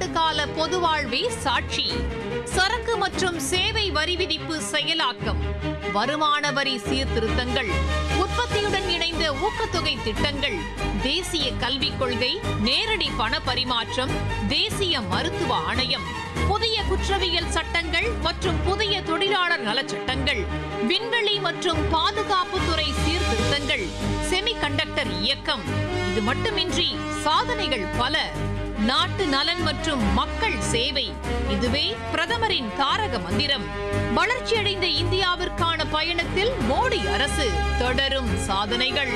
ஆண்டு கால பொது வாழ்வே சாட்சி சரக்கு மற்றும் சேவை வரி விதிப்பு செயலாக்கம் வருமான வரி சீர்திருத்தங்கள் உற்பத்தியுடன் இணைந்த ஊக்கத்தொகை திட்டங்கள் தேசிய கல்விக் கொள்கை நேரடி பண பரிமாற்றம் தேசிய மருத்துவ ஆணையம் புதிய குற்றவியல் சட்டங்கள் மற்றும் புதிய தொழிலாளர் நலச்சட்டங்கள் விண்வெளி மற்றும் பாதுகாப்புத்துறை சீர்திருத்தங்கள் செமிகண்டக்டர் இயக்கம் இது மட்டுமின்றி சாதனைகள் பல நாட்டு நலன் மற்றும் மக்கள் சேவை இதுவே பிரதமரின் தாரக மந்திரம் வளர்ச்சியடைந்த இந்தியாவிற்கான பயணத்தில் மோடி அரசு தொடரும் சாதனைகள்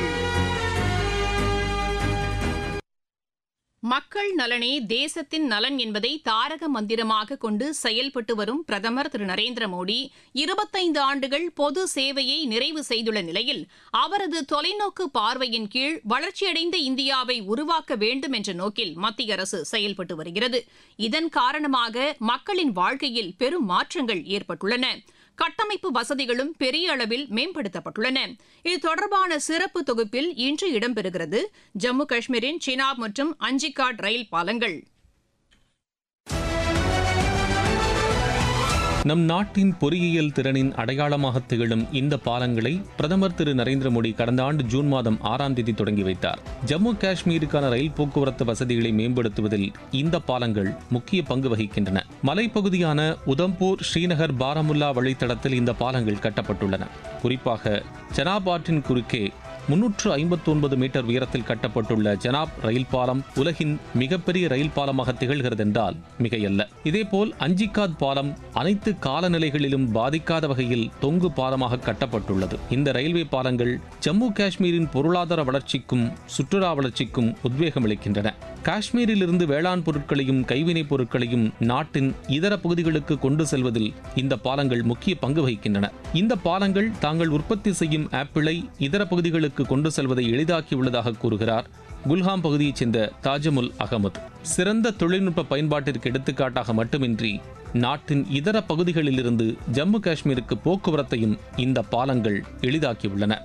மக்கள் நலனே தேசத்தின் நலன் என்பதை தாரக மந்திரமாக கொண்டு செயல்பட்டு வரும் பிரதமர் திரு நரேந்திர மோடி இருபத்தைந்து ஆண்டுகள் பொது சேவையை நிறைவு செய்துள்ள நிலையில் அவரது தொலைநோக்கு பார்வையின் கீழ் வளர்ச்சியடைந்த இந்தியாவை உருவாக்க வேண்டும் என்ற நோக்கில் மத்திய அரசு செயல்பட்டு வருகிறது இதன் காரணமாக மக்களின் வாழ்க்கையில் பெரும் மாற்றங்கள் ஏற்பட்டுள்ளன கட்டமைப்பு வசதிகளும் பெரிய அளவில் மேம்படுத்தப்பட்டுள்ளன இது தொடர்பான சிறப்பு தொகுப்பில் இன்று இடம்பெறுகிறது ஜம்மு காஷ்மீரின் சினாப் மற்றும் அஞ்சிகாட் ரயில் பாலங்கள் நம் நாட்டின் பொறியியல் திறனின் அடையாளமாக திகழும் இந்த பாலங்களை பிரதமர் திரு நரேந்திர மோடி கடந்த ஆண்டு ஜூன் மாதம் ஆறாம் தேதி தொடங்கி வைத்தார் ஜம்மு காஷ்மீருக்கான ரயில் போக்குவரத்து வசதிகளை மேம்படுத்துவதில் இந்த பாலங்கள் முக்கிய பங்கு வகிக்கின்றன மலைப்பகுதியான உதம்பூர் ஸ்ரீநகர் பாரமுல்லா வழித்தடத்தில் இந்த பாலங்கள் கட்டப்பட்டுள்ளன குறிப்பாக ஜனாப் ஆற்றின் குறுக்கே முன்னூற்று ஐம்பத்தி ஒன்பது மீட்டர் உயரத்தில் கட்டப்பட்டுள்ள ஜனாப் ரயில் பாலம் உலகின் மிகப்பெரிய ரயில் பாலமாக திகழ்கிறது என்றால் மிகையல்ல இதேபோல் அஞ்சிகாத் பாலம் அனைத்து காலநிலைகளிலும் பாதிக்காத வகையில் தொங்கு பாலமாக கட்டப்பட்டுள்ளது இந்த ரயில்வே பாலங்கள் ஜம்மு காஷ்மீரின் பொருளாதார வளர்ச்சிக்கும் சுற்றுலா வளர்ச்சிக்கும் உத்வேகம் அளிக்கின்றன காஷ்மீரிலிருந்து வேளாண் பொருட்களையும் கைவினைப் பொருட்களையும் நாட்டின் இதர பகுதிகளுக்கு கொண்டு செல்வதில் இந்த பாலங்கள் முக்கிய பங்கு வகிக்கின்றன இந்த பாலங்கள் தாங்கள் உற்பத்தி செய்யும் ஆப்பிளை இதர பகுதிகளுக்கு கொண்டு செல்வதை எளிதாக்கியுள்ளதாக கூறுகிறார் குல்ஹாம் பகுதியைச் சேர்ந்த தாஜமுல் அகமது சிறந்த தொழில்நுட்ப பயன்பாட்டிற்கு எடுத்துக்காட்டாக மட்டுமின்றி நாட்டின் இதர பகுதிகளிலிருந்து ஜம்மு காஷ்மீருக்கு போக்குவரத்தையும் இந்த பாலங்கள் எளிதாக்கியுள்ளன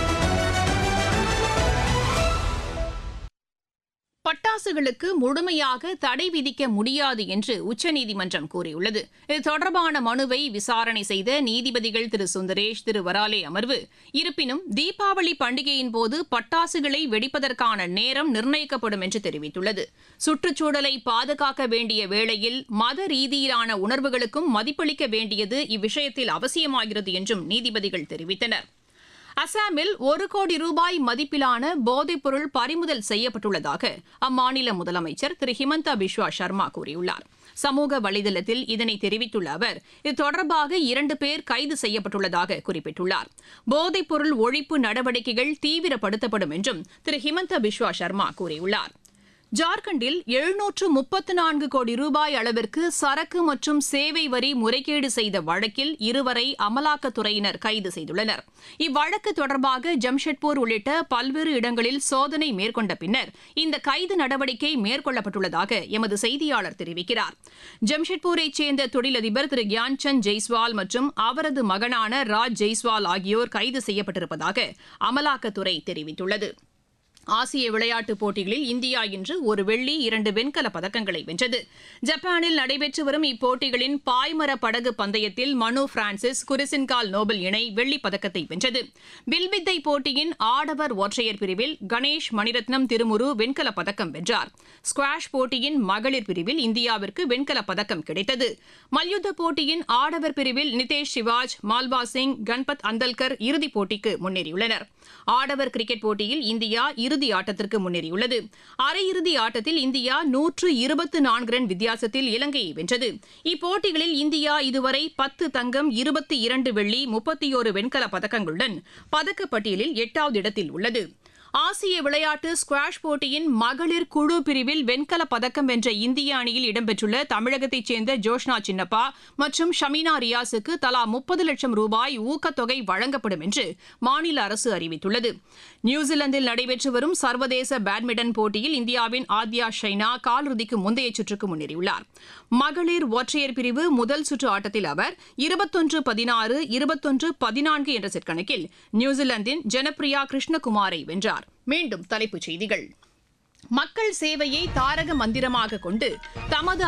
பட்டாசுகளுக்கு முழுமையாக தடை விதிக்க முடியாது என்று உச்சநீதிமன்றம் கூறியுள்ளது இது தொடர்பான மனுவை விசாரணை செய்த நீதிபதிகள் திரு சுந்தரேஷ் திரு வராலே அமர்வு இருப்பினும் தீபாவளி பண்டிகையின் போது பட்டாசுகளை வெடிப்பதற்கான நேரம் நிர்ணயிக்கப்படும் என்று தெரிவித்துள்ளது சுற்றுச்சூழலை பாதுகாக்க வேண்டிய வேளையில் மத ரீதியிலான உணர்வுகளுக்கும் மதிப்பளிக்க வேண்டியது இவ்விஷயத்தில் அவசியமாகிறது என்றும் நீதிபதிகள் தெரிவித்தனர் அசாமில் ஒரு கோடி ரூபாய் மதிப்பிலான போதைப்பொருள் பறிமுதல் செய்யப்பட்டுள்ளதாக அம்மாநில முதலமைச்சர் திரு ஹிமந்தா பிஸ்வா சர்மா கூறியுள்ளார் சமூக வலைதளத்தில் இதனை தெரிவித்துள்ள அவர் இது தொடர்பாக இரண்டு பேர் கைது செய்யப்பட்டுள்ளதாக குறிப்பிட்டுள்ளார் போதைப்பொருள் ஒழிப்பு நடவடிக்கைகள் தீவிரப்படுத்தப்படும் என்றும் திரு ஹிமந்தா பிஸ்வா சர்மா கூறியுள்ளார் ஜார்க்கண்டில் எழுநூற்று முப்பத்து நான்கு கோடி ரூபாய் அளவிற்கு சரக்கு மற்றும் சேவை வரி முறைகேடு செய்த வழக்கில் இருவரை அமலாக்கத்துறையினர் கைது செய்துள்ளனர் இவ்வழக்கு தொடர்பாக ஜம்ஷெட்பூர் உள்ளிட்ட பல்வேறு இடங்களில் சோதனை மேற்கொண்ட பின்னர் இந்த கைது நடவடிக்கை மேற்கொள்ளப்பட்டுள்ளதாக எமது செய்தியாளர் தெரிவிக்கிறார் ஜம்ஷெட்பூரைச் சேர்ந்த தொழிலதிபர் திரு கியான்சந்த் ஜெய்ஸ்வால் மற்றும் அவரது மகனான ராஜ் ஜெய்ஸ்வால் ஆகியோர் கைது செய்யப்பட்டிருப்பதாக அமலாக்கத்துறை தெரிவித்துள்ளது ஆசிய விளையாட்டுப் போட்டிகளில் இந்தியா இன்று ஒரு வெள்ளி இரண்டு வெண்கல பதக்கங்களை வென்றது ஜப்பானில் நடைபெற்று வரும் இப்போட்டிகளின் பாய்மர படகு பந்தயத்தில் மனு பிரான்சிஸ் குரிசின்கால் நோபல் இணை வெள்ளிப் பதக்கத்தை வென்றது வில்வித்தை போட்டியின் ஆடவர் ஒற்றையர் பிரிவில் கணேஷ் மணிரத்னம் திருமுரு வெண்கலப் பதக்கம் வென்றார் ஸ்குவாஷ் போட்டியின் மகளிர் பிரிவில் இந்தியாவிற்கு வெண்கலப் பதக்கம் கிடைத்தது மல்யுத்த போட்டியின் ஆடவர் பிரிவில் நிதேஷ் சிவாஜ் மால்வா சிங் கன்பத் அந்தல்கர் இறுதிப் போட்டிக்கு முன்னேறியுள்ளனர் ஆடவர் கிரிக்கெட் போட்டியில் இந்தியா இறுதி ஆட்டத்திற்கு முன்னேறியுள்ளது அரையிறுதி ஆட்டத்தில் இந்தியா நூற்று இருபத்து நான்கு ரன் வித்தியாசத்தில் இலங்கையை வென்றது இப்போட்டிகளில் இந்தியா இதுவரை பத்து தங்கம் இருபத்தி இரண்டு வெள்ளி முப்பத்தியோரு வெண்கல பதக்கங்களுடன் பதக்கப்பட்டியலில் எட்டாவது இடத்தில் உள்ளது ஆசிய விளையாட்டு ஸ்குவாஷ் போட்டியின் மகளிர் குழு பிரிவில் வெண்கல பதக்கம் வென்ற இந்திய அணியில் இடம்பெற்றுள்ள தமிழகத்தைச் சேர்ந்த ஜோஷ்னா சின்னப்பா மற்றும் ஷமீனா ரியாஸுக்கு தலா முப்பது லட்சம் ரூபாய் ஊக்கத்தொகை வழங்கப்படும் என்று மாநில அரசு அறிவித்துள்ளது நியூசிலாந்தில் நடைபெற்று வரும் சர்வதேச பேட்மிண்டன் போட்டியில் இந்தியாவின் ஆத்யா ஷைனா காலிறுதிக்கு முந்தைய சுற்றுக்கு முன்னேறியுள்ளார் மகளிர் ஒற்றையர் பிரிவு முதல் சுற்று ஆட்டத்தில் அவர் இருபத்தொன்று பதினாறு இருபத்தொன்று பதினான்கு என்ற செட் கணக்கில் நியூசிலாந்தின் ஜனப்ரியா கிருஷ்ணகுமாரை வென்றார் மீண்டும் தலைப்புச் செய்திகள் மக்கள் சேவையை தாரக மந்திரமாக கொண்டு தமது